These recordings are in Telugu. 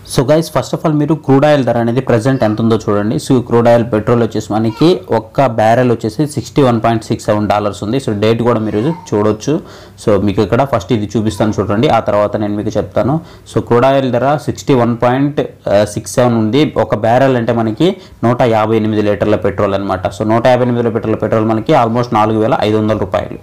so guys first of all మీరు క్రూడ్ ఆయిల్ ధర అనేది ప్రజెంట్ ఎంత ఉందో చూడండి సో క్రూడ్ ఆయిల్ పెట్రోల్ వచ్చేసి మనకి ఒక్క బ్యారెల్ వచ్చేసి sixty one point six seven dollars ఉంది సో డేట్ కూడా మీరు చూడొచ్చు సో మీకు ఇక్కడ ఫస్ట్ ఇది చూపిస్తాను చూడండి ఆ తర్వాత నేను మీకు చెప్తాను సో క్రూడ్ ఆయిల్ ధర sixty one point six seven ఉంది ఒక బ్యారెల్ అంటే మనకి నూట యాభై ఎనిమిది లీటర్ల పెట్రోల్ అనమాట సో నూట యాభై ఎనిమిది లీటర్ల పెట్రోల్ మనకి ఆల్మోస్ట్ నాలుగు వేల ఐదు వందల రూపాయలు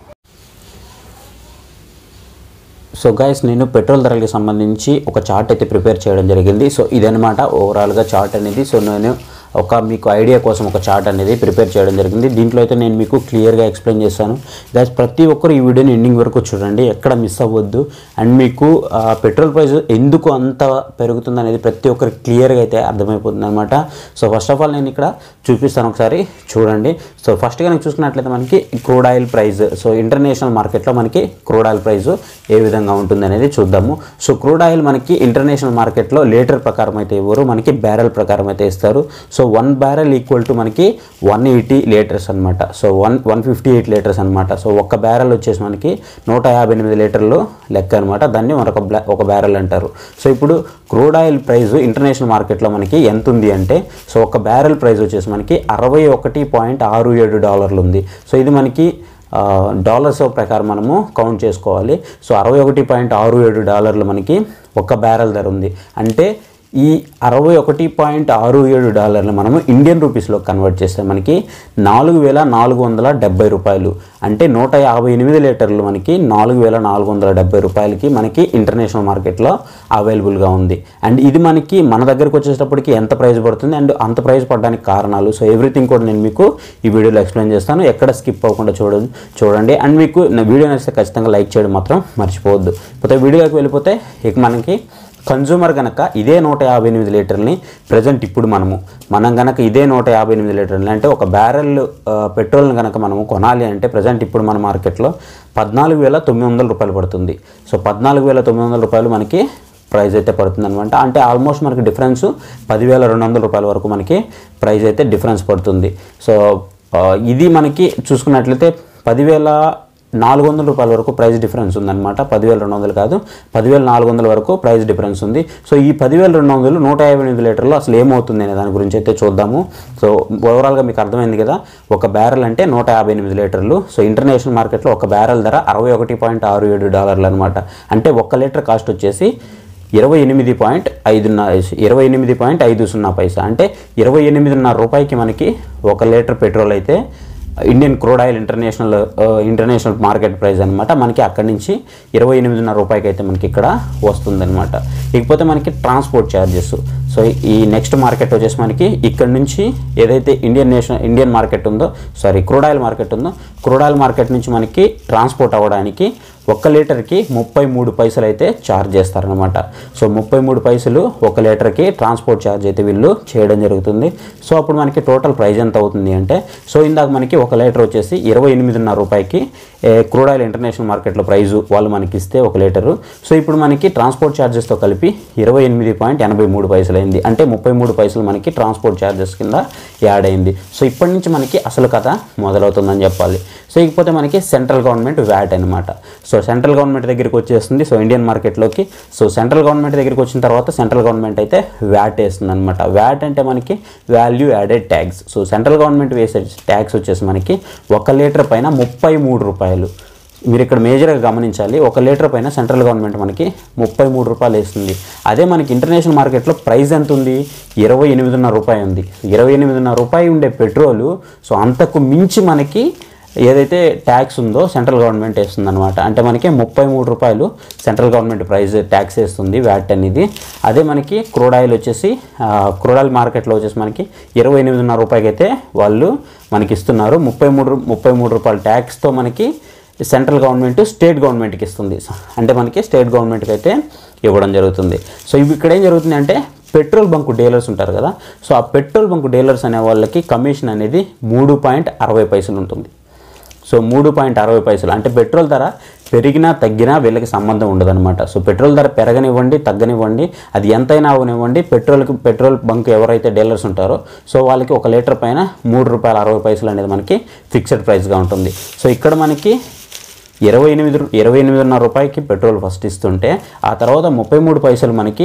సో గైస్ నేను పెట్రోల్ ధరలకు సంబంధించి ఒక చార్ట్ అయితే ప్రిపేర్ చేయడం జరిగింది సో ఇదనమాట ఓవరాల్గా చార్ట్ అనేది సో నేను ఒక మీకు ఐడియా కోసం ఒక చార్ట్ అనేది ప్రిపేర్ చేయడం జరిగింది దీంట్లో అయితే నేను మీకు క్లియర్గా ఎక్స్ప్లెయిన్ చేస్తాను గైస్ ప్రతి ఒక్కరు ఈ వీడియోని ఎండింగ్ వరకు చూడండి ఎక్కడ మిస్ అవ్వద్దు అండ్ మీకు ఆ, పెట్రోల్ ప్రైస్ ఎందుకు అంత పెరుగుతుంది అనేది ప్రతి ఒక్కరికి క్లియర్గా అయితే అర్థమైపోతుంది అనమాట సో ఫస్ట్ ఆఫ్ ఆల్ నేను ఇక్కడ చూపిస్తాను ఒకసారి చూడండి సో ఫస్ట్గా నేను చూసుకున్నట్లయితే మనకి crude oil price so international మార్కెట్లో మనకి క్రూడ్ ఆయిల్ ప్రైస్ ఏ విధంగా ఉంటుంది అనేది చూద్దాము సో క్రూడ్ ఆయిల్ మనకి ఇంటర్నేషనల్ మార్కెట్లో లీటర్ ప్రకారం అయితే ఇవ్వరు మనకి బ్యారెల్ ప్రకారం అయితే ఇస్తారు so one barrel equal to మనకి వన్ ఎయిటీ లీటర్స్ అనమాట so one one fifty eight litres అనమాట సో ఒక బ్యారెల్ వచ్చేసి మనకి నూట యాభై ఎనిమిది లీటర్లు లెక్క అనమాట దాన్ని మరొక బ్లా ఒక బ్యారెల్ అంటారు సో ఇప్పుడు క్రూడ్ ఆయిల్ ప్రైస్ ఇంటర్నేషనల్ మార్కెట్లో మనకి ఎంత ఉంది అంటే సో ఒక బ్యారెల్ ప్రైస్ వచ్చేసి మనకి అరవై ఒకటి పాయింట్ ఆరు ఏడు డాలర్లు ఉంది సో ఇది మనకి ఆ, డాలర్స్ ప్రకారం మనము కౌంట్ చేసుకోవాలి సో అరవై ఒకటి పాయింట్ ఆరు ఏడు డాలర్లు మనకి ఒక బ్యారెల్ ధర ఉంది అంటే ఈ అరవై ఒకటి పాయింట్ ఆరు ఏడు డాలర్లు మనము ఇండియన్ రూపీస్లో కన్వర్ట్ చేస్తే మనకి నాలుగు వేల నాలుగు వందల డెబ్బై రూపాయలు అంటే నూట యాభై ఎనిమిది లీటర్లు మనకి నాలుగు వేల నాలుగు వందల డెబ్బై రూపాయలకి మనకి ఇంటర్నేషనల్ మార్కెట్లో అవైలబుల్గా ఉంది అండ్ ఇది మనకి మన దగ్గరకు వచ్చేటప్పటికి ఎంత ప్రైస్ పడుతుంది అండ్ అంత ప్రైస్ పడడానికి కారణాలు సో ఎవ్రీథింగ్ కూడా నేను మీకు ఈ వీడియోలో ఎక్స్ప్లెయిన్ చేస్తాను ఎక్కడ స్కిప్ అవ్వకుండా చూడండి చూడండి అండ్ మీకు నా వీడియో నచ్చితే ఖచ్చితంగా లైక్ చేయడం మాత్రం మర్చిపోవద్దు పోతే వీడియోలోకి వెళ్ళిపోతే ఇక మనకి కన్జ్యూమర్ కనుక ఇదే నూట యాభై ఎనిమిది లీటర్ని ప్రజెంట్ ఇప్పుడు మనము మనం కనుక ఇదే నూట యాభై ఎనిమిది లీటర్లు అంటే ఒక బ్యారెల్ ఆ, పెట్రోల్ని కనుక మనము కొనాలి అంటే ప్రజెంట్ ఇప్పుడు మన మార్కెట్లో పద్నాలుగు వేల తొమ్మిది వందల రూపాయలు పడుతుంది సో పద్నాలుగు వేల తొమ్మిది వందల రూపాయలు మనకి ప్రైస్ అయితే పడుతుంది అనమాట అంటే ఆల్మోస్ట్ మనకి డిఫరెన్స్ పదివేల రెండు వందల రూపాయల వరకు మనకి ప్రైస్ అయితే డిఫరెన్స్ పడుతుంది సో ఆ, ఇది మనకి చూసుకున్నట్లయితే పదివేల నాలుగు వందల రూపాయల వరకు ప్రైస్ డిఫరెన్స్ ఉందన్నమాట పదివేల రెండు వందలు కాదు పదివేల నాలుగు వందల వరకు ప్రైస్ డిఫరెన్స్ ఉంది సో ఈ పదివేల రెండు వందలు నూట యాభై ఎనిమిది లీటర్లు అసలు ఏమవుతుంది అనే దాని గురించి అయితే చూద్దాము సో ఓవరాల్గా మీకు అర్థమైంది కదా ఒక బ్యారెల్ అంటే నూట యాభై ఎనిమిది లీటర్లు సో ఇంటర్నేషనల్ మార్కెట్లో ఒక బ్యారెల్ ధర అరవై ఒకటి పాయింట్ ఆరు ఏడు డాలర్లు అనమాట అంటే ఒక్క లీటర్ కాస్ట్ వచ్చేసి ఇరవై ఎనిమిది పాయింట్ ఐదున్న ఇరవై ఎనిమిది పాయింట్ ఐదు సున్నా పైసా అంటే ఇరవై ఎనిమిదిన్నర రూపాయికి మనకి ఒక లీటర్ పెట్రోల్ అయితే Indian crude oil international ah, international market price అనమాట మనకి అక్కడి నుంచి ఇరవై ఎనిమిదిన్నర రూపాయికి అయితే మనకి ఇక్కడ వస్తుందన్నమాట ఇకపోతే మనకి ట్రాన్స్పోర్ట్ ఛార్జెస్ సో ఈ నెక్స్ట్ మార్కెట్ వచ్చేసి మనకి ఇక్కడ నుంచి ఏదైతే ఇండియన్ నేషనల్ ఇండియన్ మార్కెట్ ఉందో సారీ క్రూడ్ ఆయిల్ మార్కెట్ ఉందో క్రూడ్ ఆయిల్ మార్కెట్ నుంచి మనకి ట్రాన్స్పోర్ట్ అవ్వడానికి ఒక్క లీటర్కి ముప్పై మూడు పైసలు అయితే ఛార్జ్ చేస్తారనమాట సో ముప్పై మూడు పైసలు ఒక లీటర్కి ట్రాన్స్పోర్ట్ ఛార్జ్ అయితే వీళ్ళు చేయడం జరుగుతుంది సో అప్పుడు మనకి టోటల్ ప్రైస్ ఎంత అవుతుంది అంటే సో ఇందాక మనకి ఒక లీటర్ వచ్చేసి ఇరవై ఎనిమిదిన్నర రూపాయికి ఏ, క్రూడ్ ఆయిల్ ఇంటర్నేషనల్ మార్కెట్లో ప్రైజు వాళ్ళు మనకి ఇస్తే ఒక లీటరు సో ఇప్పుడు మనకి ట్రాన్స్పోర్ట్ ఛార్జెస్తో కలిపి ఇరవై ఎనిమిది పాయింట్ ఎనభై మూడు పైసలు అయింది అంటే ముప్పై మూడు పైసలు మనకి ట్రాన్స్పోర్ట్ ఛార్జెస్ కింద యాడ్ అయింది సో ఇప్పటి నుంచి మనకి అసలు కథ మొదలవుతుందని చెప్పాలి సో ఇకపోతే మనకి సెంట్రల్ గవర్నమెంట్ వ్యాట్ అనమాట సో సెంట్రల్ గవర్నమెంట్ దగ్గరికి వచ్చేస్తుంది సో ఇండియన్ మార్కెట్లోకి సో సెంట్రల్ గవర్నమెంట్ దగ్గరికి వచ్చిన తర్వాత సెంట్రల్ గవర్నమెంట్ అయితే వ్యాట్ వేస్తుంది అనమాట వ్యాట్ అంటే మనకి value added tax so central government వేసే ట్యాక్స్ వచ్చేసి మనకి ఒక లీటర్ పైన ముప్పై మూడు రూపాయలు మీరు ఇక్కడ మేజర్గా గమనించాలి ఒక లీటర్ పైన సెంట్రల్ గవర్నమెంట్ మనకి ముప్పై మూడు రూపాయలు వేస్తుంది అదే మనకి ఇంటర్నేషనల్ మార్కెట్లో ప్రైస్ ఎంత ఉంది ఇరవై ఎనిమిదిన్నర రూపాయి ఉంది ఇరవై ఎనిమిదిన్నర రూపాయి ఉండే పెట్రోలు సో అంతకు మించి మనకి ఏదైతే ట్యాక్స్ ఉందో సెంట్రల్ గవర్నమెంట్ వేస్తుంది అనమాట అంటే మనకి ముప్పై మూడు రూపాయలు సెంట్రల్ గవర్నమెంట్ ప్రైస్ ట్యాక్స్ వేస్తుంది వ్యాట్ అనేది అదే మనకి క్రూడ్ ఆయిల్ వచ్చేసి ఆ, క్రూడ్ ఆయిల్ మార్కెట్లో వచ్చేసి మనకి ఇరవై ఎనిమిదిన్నర రూపాయకి అయితే వాళ్ళు మనకి ఇస్తున్నారు ముప్పై మూడు ముప్పై మూడు రూపాయల ట్యాక్స్తో మనకి సెంట్రల్ గవర్నమెంట్ స్టేట్ గవర్నమెంట్కి ఇస్తుంది అంటే మనకి స్టేట్ గవర్నమెంట్కి అయితే ఇవ్వడం జరుగుతుంది సో ఇవి ఇక్కడ ఏం జరుగుతుంది అంటే పెట్రోల్ బంక్ డీలర్స్ ఉంటారు కదా సో ఆ పెట్రోల్ బంక్ డీలర్స్ అనే వాళ్ళకి కమిషన్ అనేది మూడు పాయింట్ అరవై పైసలు ఉంటుంది సో మూడు పాయింట్ అరవై పైసలు అంటే పెట్రోల్ ధర పెరిగినా తగ్గినా వీళ్ళకి సంబంధం ఉండదన్నమాట సో పెట్రోల్ ధర పెరగనివ్వండి తగ్గనివ్వండి అది ఎంతైనా అవనివ్వండి పెట్రోల్కి పెట్రోల్ బంక్ ఎవరైతే డీలర్స్ ఉంటారో సో వాళ్ళకి ఒక లీటర్ పైన మూడు రూపాయల అరవై పైసలు అనేది మనకి ఫిక్స్డ్ ప్రైస్గా ఉంటుంది సో ఇక్కడ మనకి ఇరవై ఎనిమిది ఇరవై ఎనిమిదిన్నర రూపాయికి పెట్రోల్ ఫస్ట్ ఇస్తుంటే ఆ తర్వాత ముప్పై మూడు పైసలు మనకి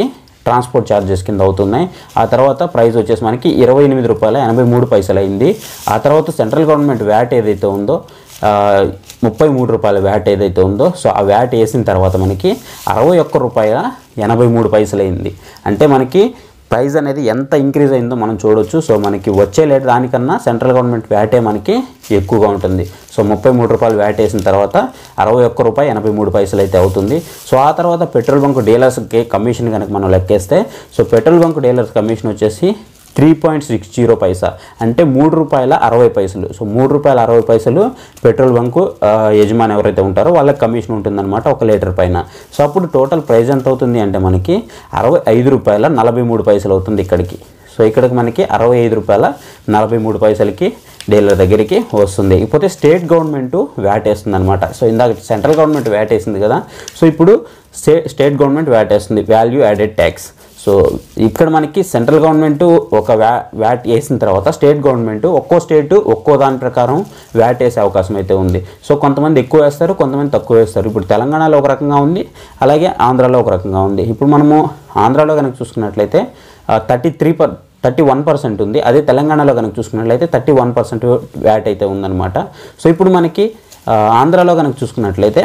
ట్రాన్స్పోర్ట్ ఛార్జెస్ కింద అవుతున్నాయి ఆ తర్వాత ప్రైస్ వచ్చేసి మనకి ఇరవై ఎనిమిది రూపాయల ఎనభై మూడు పైసలు అయింది ఆ తర్వాత సెంట్రల్ గవర్నమెంట్ వ్యాట్ ఏదైతే ఉందో ఆ, ముప్పై మూడు రూపాయల వ్యాట్ ఏదైతే ఉందో సో ఆ వ్యాట్ వేసిన తర్వాత మనకి అరవై ఒక్క రూపాయల ఎనభై మూడు పైసలు అయింది అంటే మనకి ప్రైస్ అనేది ఎంత ఇంక్రీజ్ అయిందో మనం చూడొచ్చు సో మనకి వచ్చే లేట్ దానికన్నా సెంట్రల్ గవర్నమెంట్ వ్యాటే మనకి ఎక్కువగా ఉంటుంది సో ముప్పై మూడు రూపాయలు వ్యాట్ వేసిన తర్వాత అరవై ఒక్క రూపాయి ఎనభై మూడు పైసలు అయితే అవుతుంది సో ఆ తర్వాత పెట్రోల్ బంక్ డీలర్స్కి కమిషన్ కనుక మనం లెక్కేస్తే so petrol bunk dealers commission వచ్చేసి త్రీ పాయింట్ సిక్స్ జీరో పైసా అంటే మూడు రూపాయల అరవై పైసలు సో మూడు రూపాయల అరవై పైసలు పెట్రోల్ బంకు ఆ, యజమాని ఎవరైతే ఉంటారో వాళ్ళకి కమిషన్ ఉంటుందన్నమాట ఒక లీటర్ పైన సో అప్పుడు టోటల్ ప్రైస్ ఎంత అవుతుంది అంటే మనకి అరవై ఐదు రూపాయల నలభై మూడు పైసలు అవుతుంది ఇక్కడికి సో ఇక్కడికి మనకి అరవై ఐదు రూపాయల నలభై మూడు పైసలకి డీలర్ దగ్గరికి వస్తుంది ఇకపోతే స్టేట్ గవర్నమెంట్ వ్యాట్ వేస్తుంది అనమాట సో ఇందాక సెంట్రల్ గవర్నమెంట్ వ్యాట్ వేసింది కదా సో ఇప్పుడు స్టే స్టేట్ గవర్నమెంట్ వ్యాట్ వేస్తుంది వాల్యూ యాడెడ్ ట్యాక్స్ సో ఇక్కడ మనకి సెంట్రల్ గవర్నమెంట్ ఒక వ్యా వ్యాట్ వేసిన తర్వాత స్టేట్ గవర్నమెంట్ ఒక్కో స్టేట్ ఒక్కో దాని ప్రకారం వ్యాట్ వేసే అవకాశం అయితే ఉంది సో కొంతమంది ఎక్కువ వేస్తారు కొంతమంది తక్కువ వేస్తారు ఇప్పుడు తెలంగాణలో ఒక రకంగా ఉంది అలాగే ఆంధ్రాలో ఒక రకంగా ఉంది ఇప్పుడు మనము ఆంధ్రాలో కనుక చూసుకున్నట్లయితే thirty three per thirty one percent ఉంది అదే తెలంగాణలో కనుక చూసుకున్నట్లయితే థర్టీ వన్ పర్సెంట్ వ్యాట్ అయితే ఉందన్నమాట సో ఇప్పుడు మనకి ఆ, ఆంధ్రాలో కనుక చూసుకున్నట్లయితే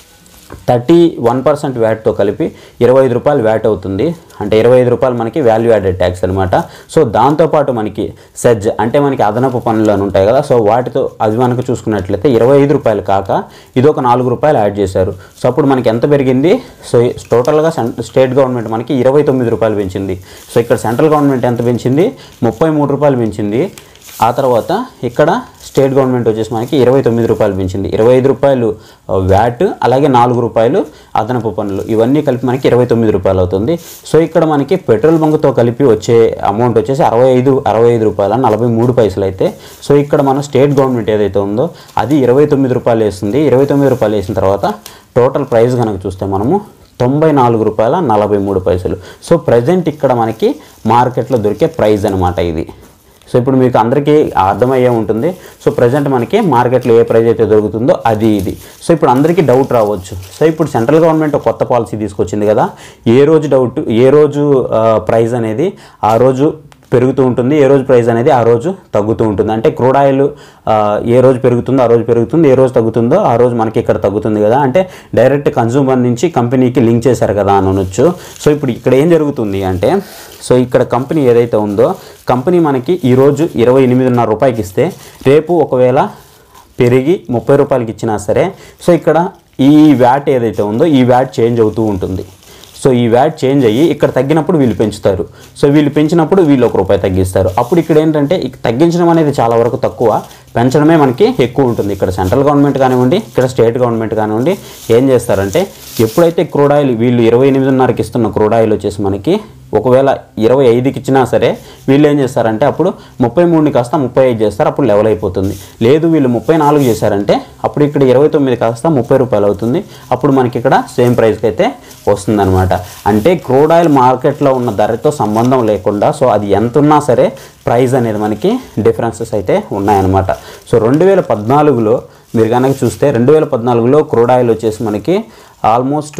థర్టీ వన్ పర్సెంట్ వ్యాట్తో కలిపి ఇరవై ఐదు రూపాయలు వ్యాట్ అవుతుంది అంటే ఇరవై ఐదు రూపాయలు మనకి వాల్యూ యాడెడ్ ట్యాక్స్ అనమాట సో దాంతోపాటు మనకి సెజ్ అంటే మనకి అదనపు పనులు అని ఉంటాయి కదా సో వాటితో అది మనకు చూసుకున్నట్లయితే ఇరవై ఐదు రూపాయలు కాక ఇది ఒక నాలుగు రూపాయలు యాడ్ చేశారు సో అప్పుడు మనకి ఎంత పెరిగింది సో టోటల్గా స్టేట్ గవర్నమెంట్ మనకి ఇరవై తొమ్మిది రూపాయలు పెంచింది సో ఇక్కడ సెంట్రల్ గవర్నమెంట్ ఎంత పెంచింది ముప్పై మూడు రూపాయలు పెంచింది ఆ తర్వాత ఇక్కడ స్టేట్ గవర్నమెంట్ వచ్చేసి మనకి ఇరవై తొమ్మిది రూపాయలు పెంచింది ఇరవై ఐదు రూపాయలు ఆ, వ్యాట్ అలాగే నాలుగు రూపాయలు అదనపు పన్నులు ఇవన్నీ కలిపి మనకి ఇరవై తొమ్మిది రూపాయలు అవుతుంది సో ఇక్కడ మనకి పెట్రోల్ బంక్తో కలిపి వచ్చే అమౌంట్ వచ్చేసి అరవై ఐదు అరవై ఐదు రూపాయల నలభై మూడు పైసలు అయితే సో ఇక్కడ మన స్టేట్ గవర్నమెంట్ ఏదైతే ఉందో అది ఇరవై తొమ్మిది రూపాయలు వేస్తుంది ఇరవై తొమ్మిది రూపాయలు వేసిన తర్వాత టోటల్ ప్రైస్ కనుక చూస్తే మనము తొంభై నాలుగు రూపాయల నలభై మూడు పైసలు సో ప్రజెంట్ ఇక్కడ మనకి మార్కెట్లో దొరికే ప్రైస్ అనమాట ఇది సో ఇప్పుడు మీకు అందరికీ అర్థమయ్యే ఉంటుంది సో ప్రజెంట్ మనకి మార్కెట్లో ఏ ప్రైస్ అయితే దొరుకుతుందో అది ఇది సో ఇప్పుడు అందరికీ డౌట్ రావచ్చు సో ఇప్పుడు సెంట్రల్ గవర్నమెంట్ ఒక కొత్త పాలసీ తీసుకొచ్చింది కదా ఏ రోజు డౌట్ ఏ రోజు ప్రైస్ అనేది ఆ రోజు పెరుగుతూ ఉంటుంది ఏ రోజు ప్రైస్ అనేది ఆ రోజు తగ్గుతూ ఉంటుంది అంటే క్రూడ్ ఆయిల్ ఆ, ఏ రోజు పెరుగుతుందో ఆ రోజు పెరుగుతుంది ఏ రోజు తగ్గుతుందో ఆ రోజు మనకి ఇక్కడ తగ్గుతుంది కదా అంటే డైరెక్ట్ కన్జ్యూమర్ నుంచి కంపెనీకి లింక్ చేశారు కదా అని అనొచ్చు సో ఇప్పుడు ఇక్కడ ఏం జరుగుతుంది అంటే సో ఇక్కడ కంపెనీ ఏదైతే ఉందో కంపెనీ మనకి ఈరోజు ఇరవై ఎనిమిదిన్నర రూపాయలకి ఇస్తే రేపు ఒకవేళ పెరిగి ముప్పై రూపాయలకి ఇచ్చినా సరే సో ఇక్కడ ఈ వ్యాట్ ఏదైతే ఉందో ఈ వ్యాట్ చేంజ్ అవుతూ ఉంటుంది సో ఈ వ్యాట్ చేంజ్ అయ్యి ఇక్కడ తగ్గినప్పుడు వీళ్ళు పెంచుతారు సో వీళ్ళు పెంచినప్పుడు వీళ్ళు ఒక రూపాయి తగ్గిస్తారు అప్పుడు ఇక్కడ ఏంటంటే ఇక తగ్గించడం అనేది చాలా వరకు తక్కువ పెంచడమే మనకి ఎక్కువ ఉంటుంది ఇక్కడ సెంట్రల్ గవర్నమెంట్ కానివ్వండి ఇక్కడ స్టేట్ గవర్నమెంట్ కానివ్వండి ఏం చేస్తారంటే ఎప్పుడైతే క్రూడ్ ఆయిల్ వీళ్ళు ఇరవై ఎనిమిదిన్నరకి ఇస్తున్న క్రూడ్ ఆయిల్ వచ్చేసి మనకి ఒకవేళ ఇరవై ఐదుకి ఇచ్చినా సరే వీళ్ళు ఏం చేస్తారంటే అప్పుడు ముప్పై మూడుని కాస్త ముప్పై ఐదు చేస్తారు అప్పుడు లెవెల్ అయిపోతుంది లేదు వీళ్ళు ముప్పై నాలుగు చేశారంటే అప్పుడు ఇక్కడ ఇరవై తొమ్మిది కాస్త ముప్పై రూపాయలు అవుతుంది అప్పుడు మనకి ఇక్కడ సేమ్ ప్రైస్కి అయితే వస్తుందన్నమాట అంటే క్రూడ్ ఆయిల్ మార్కెట్లో ఉన్న ధరతో సంబంధం లేకుండా సో అది ఎంత ఉన్నా సరే ప్రైస్ అనేది మనకి డిఫరెన్సెస్ అయితే ఉన్నాయన్నమాట సో రెండు వేల పద్నాలుగులో మీరు కనుక చూస్తే రెండు వేల పద్నాలుగులో క్రూడ్ ఆయిల్ వచ్చేసి మనకి ఆల్మోస్ట్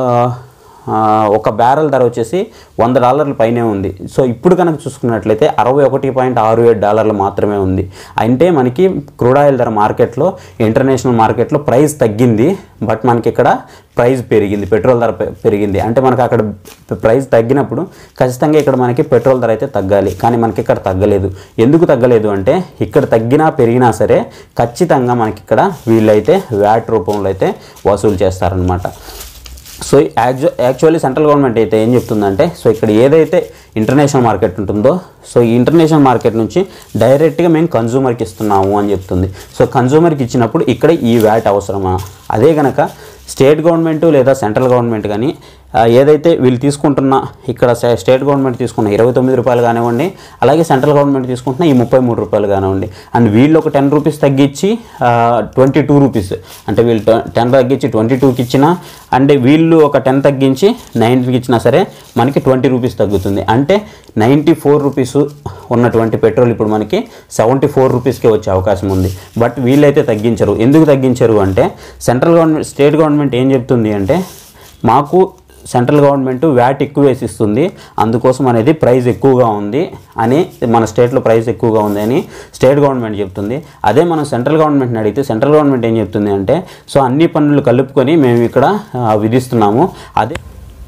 ఆ, ఒక బ్యారెల్ ధర వచ్చేసి వంద డాలర్ల పైనే ఉంది సో ఇప్పుడు కనుక చూసుకున్నట్లయితే అరవై ఒకటి పాయింట్ ఆరు ఏడు డాలర్లు మాత్రమే ఉంది అంటే మనకి క్రూడ్ ఆయిల్ ధర మార్కెట్లో ఇంటర్నేషనల్ మార్కెట్లో ప్రైస్ తగ్గింది బట్ మనకి ఇక్కడ ప్రైస్ పెరిగింది పెట్రోల్ ధర పె- పెరిగింది అంటే మనకి అక్కడ ప్రైస్ తగ్గినప్పుడు ఖచ్చితంగా ఇక్కడ మనకి పెట్రోల్ ధర అయితే తగ్గాలి కానీ మనకి ఇక్కడ తగ్గలేదు ఎందుకు తగ్గలేదు అంటే ఇక్కడ తగ్గినా పెరిగినా సరే ఖచ్చితంగా మనకి ఇక్కడ వీళ్ళైతే వ్యాట్ రూపంలో అయితే వసూలు చేస్తారనమాట సో యాక్చు యాక్చువల్లీ సెంట్రల్ గవర్నమెంట్ అయితే ఏం చెప్తుందంటే సో ఇక్కడ ఏదైతే ఇంటర్నేషనల్ మార్కెట్ ఉంటుందో సో ఈ ఇంటర్నేషనల్ మార్కెట్ నుంచి డైరెక్ట్గా మేము కన్జ్యూమర్కి ఇస్తున్నాము అని చెప్తుంది సో కన్జ్యూమర్కి ఇచ్చినప్పుడు ఇక్కడ ఈ వ్యాట్ అవసరమా అదే కనుక స్టేట్ గవర్నమెంట్ లేదా సెంట్రల్ గవర్నమెంట్ కానీ ఆ, ఏదైతే వీళ్ళు తీసుకుంటున్న ఇక్కడ స్టే- స్టేట్ గవర్నమెంట్ తీసుకున్న ఇరవై తొమ్మిది రూపాయలు కానివ్వండి అలాగే సెంట్రల్ గవర్నమెంట్ తీసుకుంటున్న ఈ ముప్పై మూడు రూపాయలు కానివ్వండి అండ్ వీళ్ళు ఒక టెన్ రూపీస్ తగ్గించి ట్వంటీ టూ రూపీస్ అంటే వీళ్ళు టెన్ తగ్గించి ట్వంటీ టూకి ఇచ్చినా అంటే వీళ్ళు ఒక టెన్ తగ్గించి నైన్టీకి ఇచ్చినా సరే మనకి ట్వంటీ రూపీస్ తగ్గుతుంది అంటే నైంటీ ఫోర్ రూపీస్ ఉన్నటువంటి పెట్రోల్ ఇప్పుడు మనకి సెవెంటీ ఫోర్ రూపీస్కే వచ్చే అవకాశం ఉంది బట్ వీళ్ళైతే తగ్గించరు ఎందుకు తగ్గించరు అంటే సెంట్రల్ గవర్నమెంట్ స్టేట్ గవర్నమెంట్ ఏం చెప్తుంది అంటే మాకు సెంట్రల్ గవర్నమెంట్ వ్యాట్ ఎక్కువ వేసిస్తుంది అందుకోసం అనేది ప్రైస్ ఎక్కువగా ఉంది అని మన స్టేట్లో ప్రైస్ ఎక్కువగా ఉంది అని స్టేట్ గవర్నమెంట్ చెప్తుంది అదే మనం సెంట్రల్ గవర్నమెంట్ని అడిగితే సెంట్రల్ గవర్నమెంట్ ఏం చెప్తుంది అంటే సో అన్ని పన్నులు కలుపుకొని మేము ఇక్కడ ఆ, విధిస్తున్నాము అదే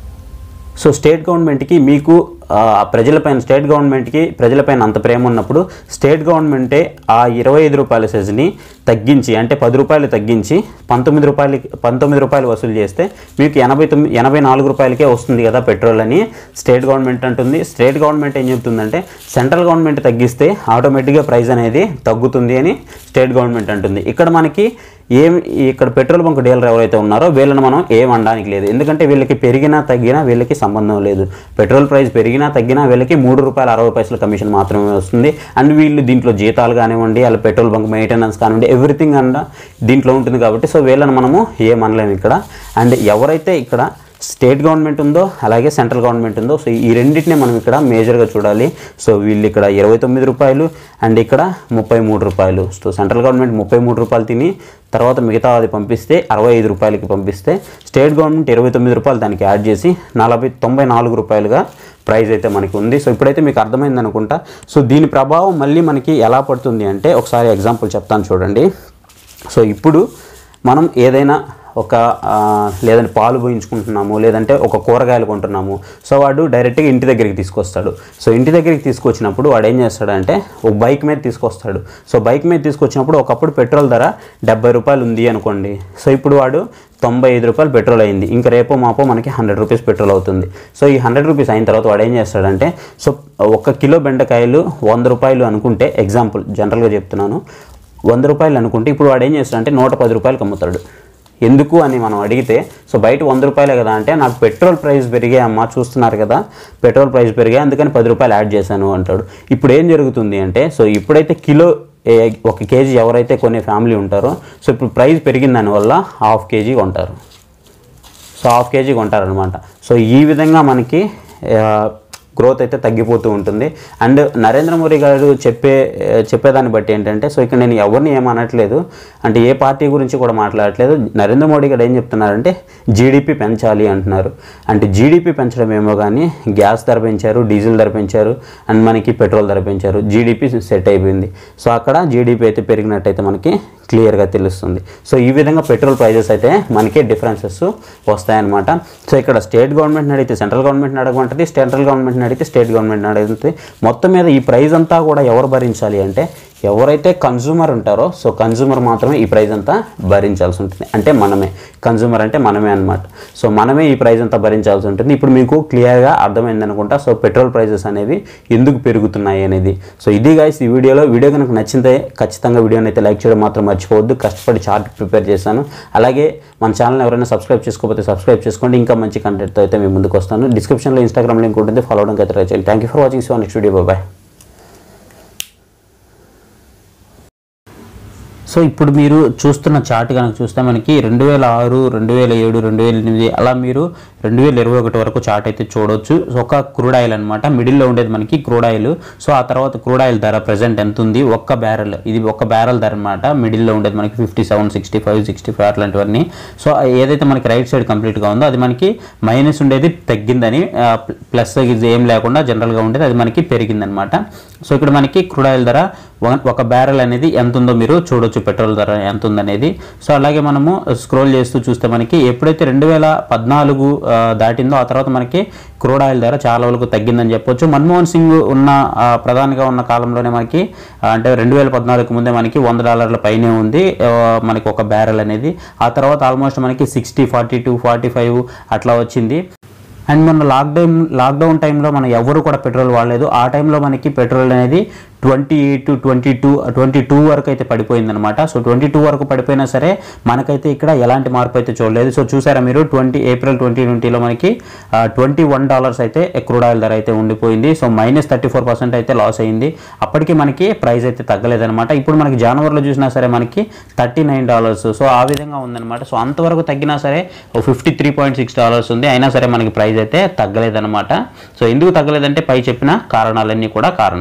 సో స్టేట్ గవర్నమెంట్కి మీకు ఆ, ప్రజలపైన స్టేట్ గవర్నమెంట్కి ప్రజలపైన అంత ప్రేమ ఉన్నప్పుడు స్టేట్ గవర్నమెంటే ఆ ఇరవై ఐదు రూపాయల సెజ్ని తగ్గించి అంటే పది రూపాయలు తగ్గించి పంతొమ్మిది రూపాయలు పంతొమ్మిది రూపాయలు వసూలు చేస్తే మీకు ఎనభై తొమ్మిది ఎనభై నాలుగు రూపాయలకే వస్తుంది కదా పెట్రోల్ అని స్టేట్ గవర్నమెంట్ అంటుంది స్టేట్ గవర్నమెంట్ ఏం చెప్తుందంటే సెంట్రల్ గవర్నమెంట్ తగ్గిస్తే ఆటోమేటిక్గా ప్రైస్ అనేది తగ్గుతుంది అని స్టేట్ గవర్నమెంట్ అంటుంది ఇక్కడ మనకి ఏం ఇక్కడ పెట్రోల్ బంక్ డీలర్ ఎవరైతే ఉన్నారో వీళ్ళని మనం ఏం అనడానికి లేదు ఎందుకంటే వీళ్ళకి పెరిగినా తగ్గినా వీళ్ళకి సంబంధం లేదు పెట్రోల్ ప్రైస్ పెరిగినా తగ్గినా వీళ్ళకి మూడు రూపాయల అరవై పైసల కమిషన్ మాత్రమే వస్తుంది అండ్ వీళ్ళు దీంట్లో జీతాలు కానివ్వండి వాళ్ళ పెట్రోల్ బంక్ మెయింటెనెన్స్ కానివ్వండి ఎవ్రీథింగ్ అండ్ దీంట్లో ఉంటుంది కాబట్టి సో వీళ్ళని మనము ఏమనలేము ఇక్కడ అండ్ ఎవరైతే ఇక్కడ స్టేట్ గవర్నమెంట్ ఉందో అలాగే సెంట్రల్ గవర్నమెంట్ ఉందో సో ఈ రెండింటిని మనం ఇక్కడ మేజర్గా చూడాలి సో వీళ్ళు ఇక్కడ ఇరవై తొమ్మిది రూపాయలు అండ్ ఇక్కడ ముప్పై మూడు రూపాయలు సో సెంట్రల్ గవర్నమెంట్ ముప్పై మూడు రూపాయలు తిని తర్వాత మిగతా అది పంపిస్తే అరవై ఐదు రూపాయలకి పంపిస్తే స్టేట్ గవర్నమెంట్ ఇరవై తొమ్మిది రూపాయలు దానికి యాడ్ చేసి నలభై తొంభై నాలుగు రూపాయలుగా ప్రైస్ అయితే మనకి ఉంది సో ఇప్పుడైతే మీకు అర్థమైంది అనుకుంటా సో దీని ప్రభావం మళ్ళీ మనకి ఎలా పడుతుంది అంటే ఒకసారి ఎగ్జాంపుల్ చెప్తాను చూడండి సో ఇప్పుడు మనం ఏదైనా ఒక ఆ, లేదంటే పాలు పోయించుకుంటున్నాము లేదంటే ఒక కూరగాయలు కొంటున్నాము సో వాడు డైరెక్ట్గా ఇంటి దగ్గరికి తీసుకొస్తాడు సో ఇంటి దగ్గరికి తీసుకొచ్చినప్పుడు వాడు ఏం చేస్తాడంటే ఒక బైక్ మీద తీసుకొస్తాడు సో బైక్ మీద తీసుకొచ్చినప్పుడు ఒకప్పుడు పెట్రోల్ ధర డెబ్బై రూపాయలు ఉంది అనుకోండి సో ఇప్పుడు వాడు తొంభై ఐదు రూపాయలు పెట్రోల్ అయింది ఇంకా రేపో మాపో మనకి హండ్రెడ్ రూపీస్ పెట్రోల్ అవుతుంది సో ఈ హండ్రెడ్ రూపీస్ అయిన తర్వాత వాడు ఏం చేస్తాడంటే సో ఒక కిలో బెండకాయలు వంద రూపాయలు అనుకుంటే ఎగ్జాంపుల్ జనరల్గా చెప్తున్నాను వంద రూపాయలు అనుకుంటే ఇప్పుడు వాడు ఏం చేస్తాడంటే నూట పది రూపాయలకి అమ్ముతాడు ఎందుకు అని మనం అడిగితే సో బయట వంద రూపాయలే కదా అంటే నాకు పెట్రోల్ ప్రైస్ పెరిగాయి అమ్మా చూస్తున్నారు కదా పెట్రోల్ ప్రైస్ పెరిగాయి అందుకని పది రూపాయలు యాడ్ చేశాను అంటాడు ఇప్పుడు ఏం జరుగుతుంది అంటే సో ఇప్పుడైతే కిలో ఏ- ఒక కేజీ ఎవరైతే కొనే ఫ్యామిలీ ఉంటారో సో ఇప్పుడు ప్రైస్ పెరిగిన దానివల్ల హాఫ్ కేజీ కొంటారు సో హాఫ్ కేజీ కొంటారనమాట సో ఈ విధంగా మనకి గ్రోత్ అయితే తగ్గిపోతూ ఉంటుంది అండ్ నరేంద్ర మోడీ గారు చెప్పే ఆ, చెప్పేదాన్ని బట్టి ఏంటంటే సో ఇక్కడ నేను ఎవరిని ఏమనట్లేదు అంటే ఏ పార్టీ గురించి కూడా మాట్లాడట్లేదు నరేంద్ర మోడీ గారు ఏం చెప్తున్నారంటే జీడిపి పెంచాలి అంటున్నారు అంటే జీడిపి పెంచడం ఏమో కానీ గ్యాస్ ధర పెంచారు డీజిల్ ధర పెంచారు అండ్ మనకి పెట్రోల్ ధర పెంచారు జీడిపి సెట్ అయిపోయింది సో అక్కడ జీడిపి అయితే పెరిగినట్టయితే మనకి క్లియర్గా తెలుస్తుంది సో ఈ విధంగా పెట్రోల్ ప్రైజెస్ అయితే మనకి డిఫరెన్సెస్ వస్తాయన్నమాట సో ఇక్కడ స్టేట్ గవర్నమెంట్ని అడిగితే సెంట్రల్ గవర్నమెంట్ని అడగమంటుంది సెంట్రల్ గవర్నమెంట్ని అడిగితే స్టేట్ గవర్నమెంట్ని అడిగితే మొత్తం మీద ఈ ప్రైస్ అంతా కూడా ఎవరు భరించాలి అంటే ఎవరైతే కన్జ్యూమర్ ఉంటారో సో కన్జ్యూమర్ మాత్రమే ఈ ప్రైస్ అంతా భరించాల్సి ఉంటుంది అంటే మనమే కన్జ్యూమర్ అంటే మనమే అన్నమాట సో మనమే ఈ ప్రైస్ అంతా భరించాల్సి ఉంటుంది ఇప్పుడు మీకు క్లియర్గా అర్థమైంది అనుకుంటా సో పెట్రోల్ ప్రైజెస్ అనేవి ఎందుకు పెరుగుతున్నాయి అనేది సో ఇది గైస్ ఈ వీడియోలో వీడియో కనుక నచ్చితే ఖచ్చితంగా వీడియోని అయితే లైక్ చేయడం మాత్రం మర్చిపోవద్దు కష్టపడి చార్ట్ ప్రిపేర్ చేశాను అలాగే మన ఛానల్ ఎవరైనా సబ్స్క్రైబ్ చేసుకోకపోతే సబ్స్క్రైబ్ చేసుకోండి ఇంకా మంచి కంటెంట్తో అయితే మేము ముందుకు వస్తాను డిస్క్రిప్షన్లో ఇన్స్టాగ్రామ్ లింక్ ఉంటుంది ఫాలో అవడానికి అయితే ట్రై చేయండి thank you for watching so next video bye so ఇప్పుడు మీరు చూస్తున్న చార్ట్ కనుక చూస్తే మనకి రెండు వేల ఆరు రెండు వేల ఏడు రెండు వేల ఎనిమిది అలా మీరు రెండు వేల ఇరవై ఒకటి వరకు చార్ట్ అయితే చూడొచ్చు సో ఒక క్రూడ్ ఆయిల్ అనమాట మిడిల్లో ఉండేది మనకి క్రూడ్ ఆయిల్ సో ఆ తర్వాత క్రూడ్ ఆయిల్ ధర ప్రజెంట్ ఎంత ఉంది ఒక్క బ్యారెల్ ఇది ఒక్క బ్యారెల్ ధర అనమాట మిడిల్లో ఉండేది మనకి fifty seven sixty five sixty five అట్లాంటివన్నీ సో ఏదైతే మనకి రైట్ సైడ్ కంప్లీట్గా ఉందో అది మనకి మైనస్ ఉండేది తగ్గిందని ప్లస్ ఇది ఏం లేకుండా జనరల్గా ఉండేది అది మనకి పెరిగిందనమాట సో ఇక్కడ మనకి క్రూడ్ ఆయిల్ ధర ఒక- ఒక బ్యారెల్ అనేది ఎంత ఉందో మీరు చూడొచ్చు పెట్రోల్ ధర ఎంత ఉందనేది సో అలాగే మనము స్క్రోల్ చేస్తూ చూస్తే మనకి ఎప్పుడైతే రెండు వేల పద్నాలుగు ఆ, దాటిందో ఆ తర్వాత మనకి క్రూడ్ ఆయిల్ ధర చాలా వరకు తగ్గిందని చెప్పొచ్చు మన్మోహన్ సింగ్ ఉన్న ఆ, ప్రధానిగా ఉన్న కాలంలోనే మనకి ఆ, అంటే రెండు వేల పద్నాలుగు ముందే మనకి వంద డాలర్ల పైనే ఉంది ఆ, మనకి ఒక బ్యారెల్ అనేది ఆ తర్వాత ఆల్మోస్ట్ మనకి sixty forty two forty five అట్లా వచ్చింది అండ్ మొన్న లాక్డౌన్ లాక్డౌన్ టైంలో మనం ఎవరు కూడా పెట్రోల్ వాడలేదు ఆ టైంలో మనకి పెట్రోల్ అనేది twenty eight to twenty two twenty two వరకు అయితే పడిపోయిందనమాట సో ట్వంటీ టూ వరకు పడిపోయినా సరే మనకైతే ఇక్కడ ఎలాంటి మార్పు అయితే చూడలేదు సో చూసారా మీరు ట్వంటీ ఏప్రిల్ ట్వంటీ ట్వంటీలో మనకి ట్వంటీ వన్ డాలర్స్ అయితే క్రూడ్ ఆయిల్ ధర అయితే ఉండిపోయింది so minus thirty four percent అయితే లాస్ అయింది అప్పటికి మనకి ప్రైస్ అయితే తగ్గలేదన్నమాట ఇప్పుడు మనకి జనవరిలో చూసినా సరే మనకి థర్టీ నైన్ డాలర్స్ సో ఆ విధంగా ఉందన్నమాట సో అంతవరకు తగ్గినా సరే fifty three point six dollars ఉంది అయినా సరే మనకి ప్రైస్ అయితే తగ్గలేదన్నమాట సో ఎందుకు తగ్గలేదంటే పై చెప్పిన కారణాలన్నీ కూడా కారణం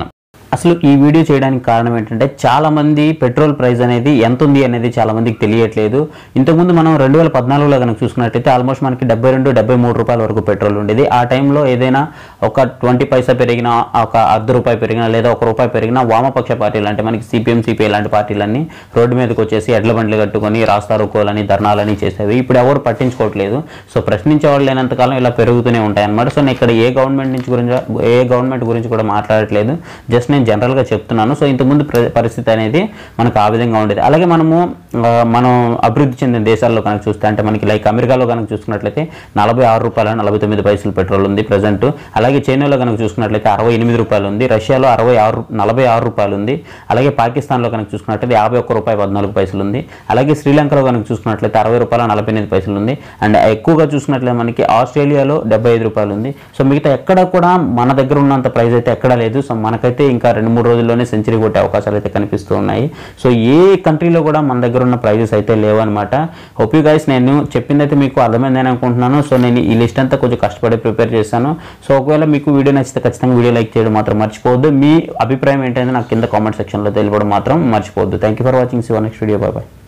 అసలు ఈ వీడియో చేయడానికి కారణం ఏంటంటే చాలా మంది పెట్రోల్ ప్రైస్ అనేది ఎంత ఉంది అనేది చాలా మందికి తెలియట్లేదు ఇంతకుముందు మనం రెండు వేల పద్నాలుగులో కనుక చూసుకున్నట్టయితే ఆల్మోస్ట్ మనకి డెబ్బై రెండు డెబ్బై మూడు రూపాయల వరకు పెట్రోల్ ఉండేది ఆ టైంలో ఏదైనా ఒక ట్వంటీ పైసా పెరిగినా ఒక అర్ధ రూపాయి పెరిగినా లేదా ఒక రూపాయి పెరిగినా వామపక్ష పార్టీలు అంటే మనకి సిపిఎం సిపిఐ లాంటి పార్టీలన్నీ రోడ్డు మీదకి వచ్చేసి ఎడ్ల బండ్లు కట్టుకొని రాస్తా రోకోలని ధర్నాలని చేసేవి ఇప్పుడు ఎవరు పట్టించుకోవట్లేదు సో ప్రశ్నించే వాళ్ళు లేనంతకాలం ఇలా పెరుగుతూనే ఉంటాయి అన్నమాట సో నేను ఇక్కడ ఏ గవర్నమెంట్ నుంచి గురించి ఏ గవర్నమెంట్ గురించి కూడా మాట్లాడట్లేదు జస్ట్ నేను జనరల్గా చెప్తున్నాను సో ఇంతకుముందు ప్ర- పరిస్థితి అనేది మనకు ఆ విధంగా ఉండేది అలాగే మనము ఆ, మనం అభివృద్ధి చెందిన దేశాల్లో కనుక చూస్తే అంటే మనకి లైక్ అమెరికాలో కనుక చూసుకున్నట్లయితే నలభై ఆరు రూపాయల నలభై తొమ్మిది పైసలు పెట్రోల్ ఉంది ప్రజెంట్ అలాగే చైనాలో కనుక చూసుకున్నట్లయితే అరవై ఎనిమిది రూపాయలు ఉంది రష్యాలో అరవై ఆరు నలభై ఆరు రూపాయలు ఉంది అలాగే పాకిస్తాన్లో కనుక చూసుకున్నట్లయితే యాభై ఒక్క రూపాయి పద్నాలుగు పైసలు ఉంది అలాగే శ్రీలంకలో కనుక చూసుకున్నట్లయితే అరవై రూపాయల నలభై ఎనిమిది పైసలు ఉంది అండ్ ఎక్కువగా చూసుకున్నట్లయితే మనకి ఆస్ట్రేలియాలో డెబ్బై ఐదు రూపాయలు ఉంది సో మిగతా ఎక్కడ కూడా మన దగ్గర ఉన్నంత ప్రైస్ అయితే ఎక్కడా లేదు సో మనకైతే ఇంకా రెండు మూడు రోజుల్లోనే సెంచరీ కొట్టే అవకాశాలు అయితే కనిపిస్తూ ఉన్నాయి సో ఏ కంట్రీలో కూడా మన దగ్గర ఉన్న ప్రైజెస్ అయితే లేవు అనమాట హోప్ యూ గైస్ నేను చెప్పింది అయితే మీకు అర్థమైందని అనుకుంటున్నాను సో నేను ఈ లిస్ట్ అంతా కొంచెం కష్టపడి ప్రిపేర్ చేశాను సో ఒకవేళ మీకు వీడియో నచ్చితే ఖచ్చితంగా వీడియో లైక్ చేయడం మాత్రం మర్చిపోవద్దు మీ అభిప్రాయం ఏంటంటే నాకు కింద కామెంట్ సెక్షన్లో తెలియడం మాత్రం మర్చిపోవద్దు థ్యాంక్ యూ ఫర్ వాచింగ్ సివర్ నెక్స్ట్ వీడియో బాయ్